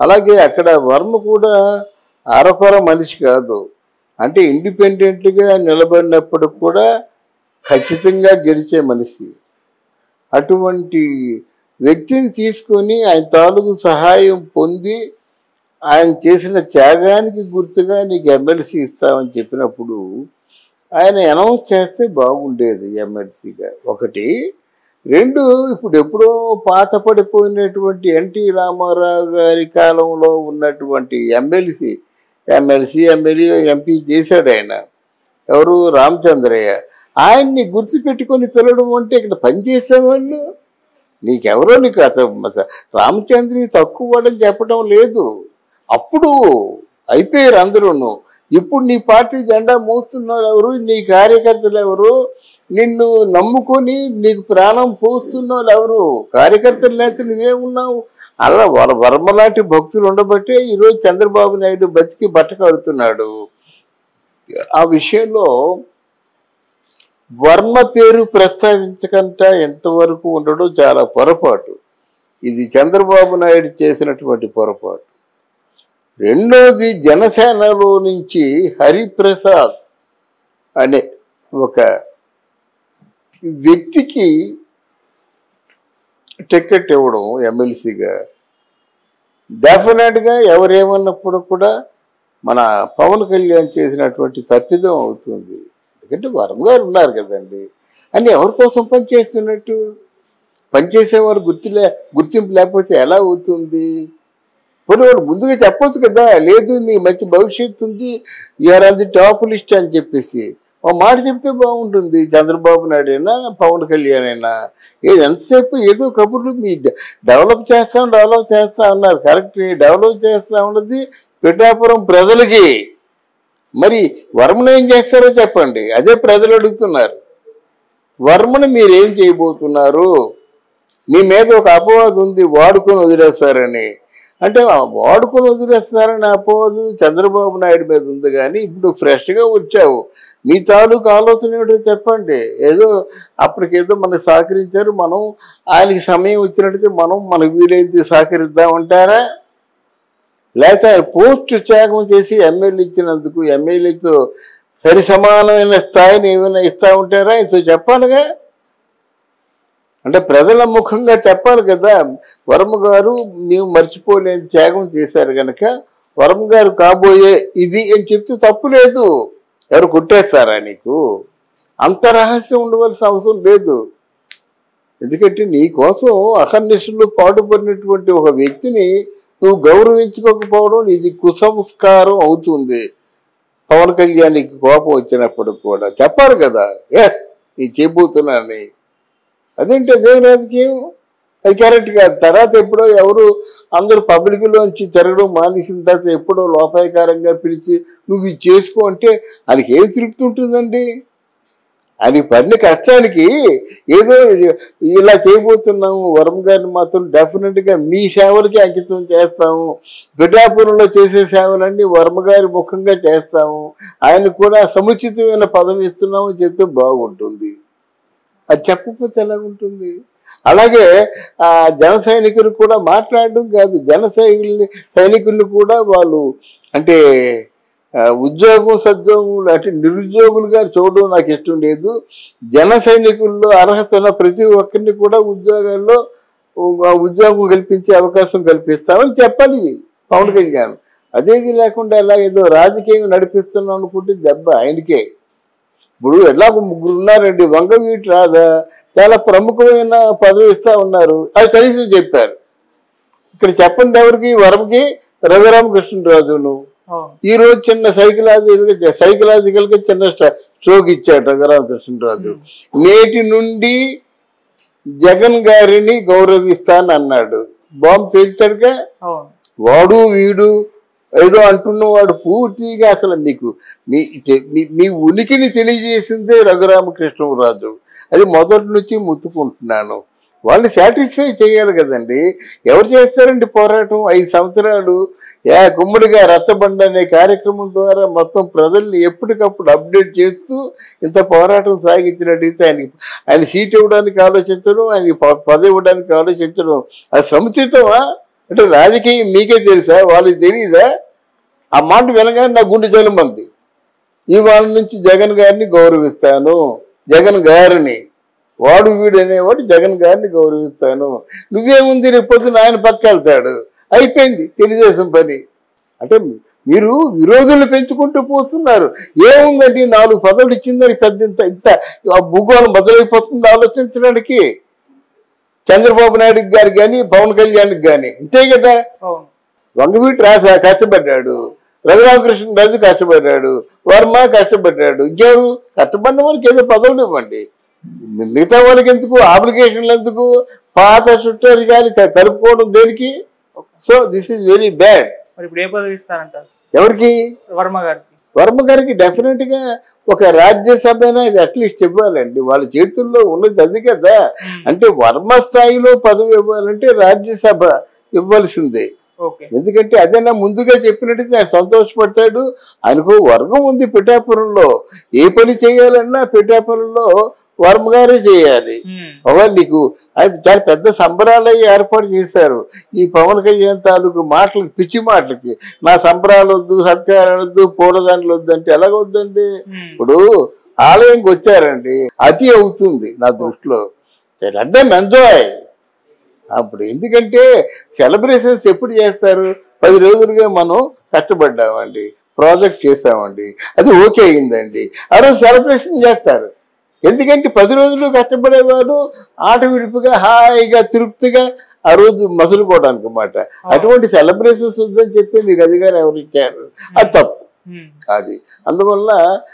అలాగే అక్కడ వర్మ కూడా అరకొర మనిషి కాదు అంటే ఇండిపెండెంట్గా నిలబడినప్పుడు కూడా ఖచ్చితంగా గెలిచే మనిషి అటువంటి వ్యక్తిని తీసుకొని ఆయన తాలూకు సహాయం పొంది ఆయన చేసిన త్యాగానికి గుర్తుగా నీకు ఎమ్మెల్సీ ఇస్తామని చెప్పినప్పుడు ఆయన అనౌన్స్ చేస్తే బాగుండేది ఎమ్మెల్సీగా ఒకటి రెండు ఇప్పుడు ఎప్పుడో పాత పడిపోయినటువంటి ఎన్టీ రామారావు గారి కాలంలో ఉన్నటువంటి ఎమ్మెల్సీ ఎమ్మెల్సీ ఎమ్మెల్యే ఎంపీ చేశాడు ఆయన ఎవరు రామచంద్రయ్య ఆయన్ని గుర్తుపెట్టుకొని పిలవడం అంటే ఇక్కడ పనిచేసేవాళ్ళు నీకెవరో నీకు అసలు రామచంద్రి తక్కువ వాడని చెప్పడం లేదు అప్పుడు అయిపోయారు అందరూను ఇప్పుడు నీ పార్టీ జెండా మోస్తున్నారు ఎవరు నీ కార్యకర్తలు ఎవరు నిన్ను నమ్ముకొని నీకు ప్రాణం పోస్తున్న వాళ్ళు ఎవరు కార్యకర్తలు లేకపోతే నువ్వేమున్నావు అలా వాళ్ళ వర్మ లాంటి భక్తులు ఉండబట్టే ఈరోజు చంద్రబాబు నాయుడు బతికి బట్ట కడుతున్నాడు ఆ విషయంలో వర్మ పేరు ప్రస్తావించకుండా ఎంతవరకు ఉండడం చాలా పొరపాటు ఇది చంద్రబాబు నాయుడు చేసినటువంటి పొరపాటు రెండోది జనసేనలో నుంచి హరిప్రసాద్ అనే ఒక వ్యక్తికి టికెట్ ఇవ్వడం ఎమ్మెల్సీగా డెఫినెట్గా ఎవరేమన్నప్పుడు కూడా మన పవన్ కళ్యాణ్ చేసినటువంటి తప్పిదం అవుతుంది ఎందుకంటే వరం గారు ఉన్నారు కదండి అని ఎవరి కోసం పనిచేస్తున్నట్టు పనిచేసేవారు గుర్తులే గుర్తింపు లేకపోతే ఎలా అవుతుంది పోనీ వాడు ముందుగా చెప్పొచ్చు కదా లేదు మీ మంచి భవిష్యత్తు ఉంది you are on the top list అని చెప్పేసి ఓ మాట చెప్తే బాగుంటుంది చంద్రబాబు నాయుడు అయినా పవన్ కళ్యాణ్ అయినా ఏది ఎంతసేపు ఏదో కబుర్లు మీ డె- డెవలప్ చేస్తాం డెవలప్ చేస్తా ఉన్నారు కరెక్ట్ డెవలప్ చేస్తా ఉన్నది పిఠాపురం ప్రజలకి మరి వర్మను ఏం చేస్తారో చెప్పండి అదే ప్రజలు అడుగుతున్నారు వర్మను మీరేం చేయబోతున్నారు మీ మీద ఒక అపవాదం ఉంది వాడుకొని వదిలేస్తారని అంటే ఆ వాడుకొని వదిలేస్తారని అపవాదు చంద్రబాబు నాయుడు మీద ఉంది కానీ ఇప్పుడు ఫ్రెష్గా వచ్చావు మీ తాలూకు ఆలోచన ఏమిటో చెప్పండి ఏదో అప్పటికేదో మనకు సహకరించారు మనం ఆయనకి సమయం వచ్చినట్టయితే మనం మనకు వీలైంది సహకరిద్దామంటారా లేకపోతే ఆయన పోస్ట్ త్యాగం చేసి ఎమ్మెల్యే ఇచ్చినందుకు ఎమ్మెల్యేతో సరి సమానమైన స్థాయిని ఏమైనా ఇస్తా ఉంటారా ఇంతో చెప్పాలిగా అంటే ప్రజల ముఖంగా చెప్పాలి కదా వర్మ గారు ನೀವು మర్చిపోలేని త్యాగం చేశారు కనుక వర్మ గారు కాబోయే ఇది అని చెప్తే తప్పు లేదు ఎవరు కుట్టేస్తారా నీకు అంత రహస్యం ఉండవలసిన అవసరం లేదు ఎందుకంటే నీ కోసం అహర్నిశలు పాటుపడినటువంటి ఒక వ్యక్తిని నువ్వు గౌరవించుకోకపోవడం నీది కుసంస్కారం అవుతుంది పవన్ కళ్యాణ్కి కోపం వచ్చినప్పుడు కూడా చెప్పారు కదా ఏ నీ చేయబోతున్నానని అదేంటి అదే రాజకీయం అది కరెక్ట్ కాదు తర్వాత ఎప్పుడో ఎవరు అందరూ పబ్లిక్లోంచి తిరగడం మానేసిన తర్వాత ఎప్పుడో లోపాయకారంగా పిలిచి నువ్వు ఇది చేసుకో అంటే ఆయనకి ఏం తృప్తి ఉంటుందండి ఆయన పడిన కష్టానికి ఏదో ఇలా చేయబోతున్నాము వరం గారిని మాత్రం డెఫినెట్గా మీ సేవలకి అంకితం చేస్తాము పిఠాపురంలో చేసే సేవలన్నీ వర్మ గారి ముఖంగా చేస్తాము ఆయనకు కూడా సముచితమైన పదవి ఇస్తున్నాము అని చెప్తే బాగుంటుంది అది చెప్పకపోతే ఎలా ఉంటుంది అలాగే ఆ జన సైనికులు కూడా మాట్లాడడం కాదు జన సైనికుల్ని సైనికుల్ని కూడా వాళ్ళు అంటే ఆ, ఉద్యోగం సద్యోగం అంటే నిరుద్యోగులుగా చూడడం నాకు ఇష్టం లేదు జన సైనికుల్లో అర్హత ఉన్న ప్రతి ఒక్కరిని కూడా ఉద్యోగాల్లో ఉ- ఉద్యోగం కల్పించే అవకాశం కల్పిస్తామని చెప్పాలి పవన్ కళ్యాణ్ అదేది లేకుండా ఎలా ఏదో రాజకీయం నడిపిస్తున్నాం అనుకుంటే దెబ్బ ఆయనకే ఇప్పుడు ఎలాగో ముగ్గురు ఉన్నారండి వంగవీటి రాధా చాలా ప్రముఖమైన పదవి ఇస్తా ఉన్నారు అది కనీసం చెప్పారు ఇక్కడ చెప్పండి ఎవరికి వరంకి రఘురామకృష్ణరాజును అవును ఈ రోజు చిన్న సైకలాజికల్ సైకలాజికల్ గా చిన్న స్ట్ర- స్ట్రోక్ ఇచ్చాడు రఘురామకృష్ణరాజు నేటి నుండి జగన్ గారిని గౌరవిస్తాను అన్నాడు బాంబు పేల్చాడుగా అవును వాడు వీడు ఏదో అంటున్నవాడు పూర్తిగా అసలు మీకు మీ తె- మీ- మీ ఉనికిని తెలియజేసిందే రఘురామకృష్ణరాజు అది మొదటి నుంచి ముత్తుకుంటున్నాను వాళ్ళని సాటిస్ఫై చేయాలి కదండి ఎవరు చేస్తారండి పోరాటం ఐదు సంవత్సరాలు యా గుమ్మడిగా రచ్చబండ అనే కార్యక్రమం ద్వారా మొత్తం ప్రజల్ని ఎప్పటికప్పుడు అప్డేట్ చేస్తూ ఇంత పోరాటం సాగించినట్టయితే ఆయనకి ఆయన సీట్ ఇవ్వడానికి ఆలోచించడం ఆయనకి ప- పదవి ఇవ్వడానికి ఆలోచించడం అది సముచితమా అంటే రాజకీయం మీకే తెలుసా వాళ్ళకి తెలియదా ఆ మాట వినగానే నా గుండె జలమంది ఇవాళ నుంచి జగన్ గారిని గౌరవిస్తాను జగన్ గారిని వాడు వీడు అనేవాడు జగన్ గారిని గౌరవిస్తాను నువ్వేముంది రేపు పొద్దున ఆయన పక్క వెళ్తాడు అయిపోయింది తెలుగుదేశం పని అంటే మీరు విరోధులు పెంచుకుంటూ పోతున్నారు ఏముందండి నాలుగు పదవులు ఇచ్చిందని పెద్ద ఇంత ఇంత ఆ భూగోళం బదులైపోతుంది ఆలోచించడానికి చంద్రబాబు నాయుడు గారికి కానీ పవన్ కళ్యాణ్కి కానీ అంతే కదా అవును వంగవీటి రాసా కష్టపడ్డాడు రఘురామకృష్ణరాజు కష్టపడ్డాడు వర్మ కష్టపడ్డాడు ఇంకెవరు కష్టపడిన వాళ్ళకి ఏదో పదవులు ఇవ్వండి మిగతా వాళ్ళకి ఎందుకు అప్లికేషన్లు ఎందుకు పాత చుట్టాలు కలుపుకోవడం దేనికి so this is very bad మరి ఇప్పుడు ఏ పదవి ఇస్తారంటారు ఎవరికి వర్మ గారికి వర్మ గారికి డెఫినెట్ గా ఒక రాజ్యసభ అట్లీస్ట్ ఇవ్వాలండి వాళ్ళ చేతుల్లో ఉన్నది అది కదా ఉమ్, అంటే వర్మ స్థాయిలో పదవి ఇవ్వాలంటే రాజ్యసభ ఇవ్వాల్సిందే ఓకే ఎందుకంటే అదైనా ముందుగా చెప్పినట్టు ఆయన సంతోషపడతాడు ఆయనకు వర్గం ఉంది పిఠాపురంలో ఏ పని చేయాలన్నా పిఠాపురంలో వర్మ గారే చేయాలి ఉమ్, ఒకవేళ నీకు ఆయన చాలా పెద్ద సంబరాలు ఏర్పాటు చేశారు ఈ పవన్ కళ్యాణ్ తాలూకు మాటలకి పిచ్చి మాటలకి నా సంబరాలు వద్దు సత్కారాలు వద్దు పూలదండలు వద్దు అంటే ఎలాగొద్దండి ఉమ్, ఇప్పుడు ఆలయంకి వచ్చారండి అతి అవుతుంది నా దృష్టిలో అర్థం ఎంజాయ్ అప్పుడు ఎందుకంటే సెలబ్రేషన్స్ ఎప్పుడు చేస్తారు పది రోజులుగా మనం కష్టపడ్డామండి ప్రాజెక్ట్ చేసామండి అది ఓకే అయిందండి ఆ రోజు సెలబ్రేషన్ చేస్తారు ఎందుకంటే పది రోజులు కష్టపడేవారు ఆట విడుపుగా హాయిగా తృప్తిగా ఆ రోజు మసులుకోవడానికి అన్నమాట అటువంటి సెలబ్రేషన్స్ ఉందని చెప్పి మీకు అధికారం ఎవరు ఇచ్చారు అది తప్పు ఉమ్, అది అందువల్ల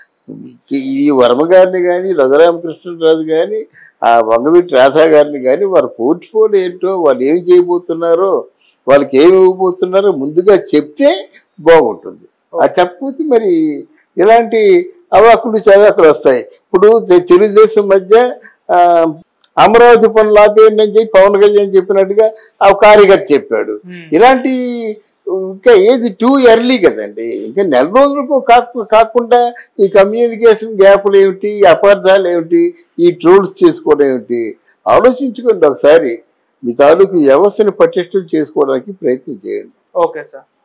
ఈ వర్మ గారిని కానీ రఘురామకృష్ణరాజు కానీ ఆ వంగవీటి రాధా గారిని కానీ వారి పోర్ట్ఫోలియో ఏంటో వాళ్ళు ఏం చేయబోతున్నారో వాళ్ళకి ఏమి ఇవ్వబోతున్నారో ముందుగా చెప్తే బాగుంటుంది అది చెప్పకపోతే మరి ఇలాంటి అవాకులు చవాకులు వస్తాయి ఇప్పుడు తె- తెలుగుదేశం మధ్య ఆ, అమరావతి పనులు ఆపేయండి అని చెప్పి పవన్ కళ్యాణ్ చెప్పినట్టుగా ఆ కార్యకర్త చెప్పాడు ఉమ్, ఇలాంటి ఇంకా ఏది టూ ఎర్లీ కదండి ఇంకా నెల రోజులకు కాకు కాకుండా ఈ కమ్యూనికేషన్ గ్యాప్లు ఏమిటి ఈ అపార్థాలు ఏమిటి ఈ ట్రోల్స్ చేసుకోవడం ఏమిటి ఆలోచించుకోండి ఒకసారి మీ తాలూకు వ్యవస్థని పటిష్టం చేసుకోవడానికి ప్రయత్నం చేయండి ఓకే సార్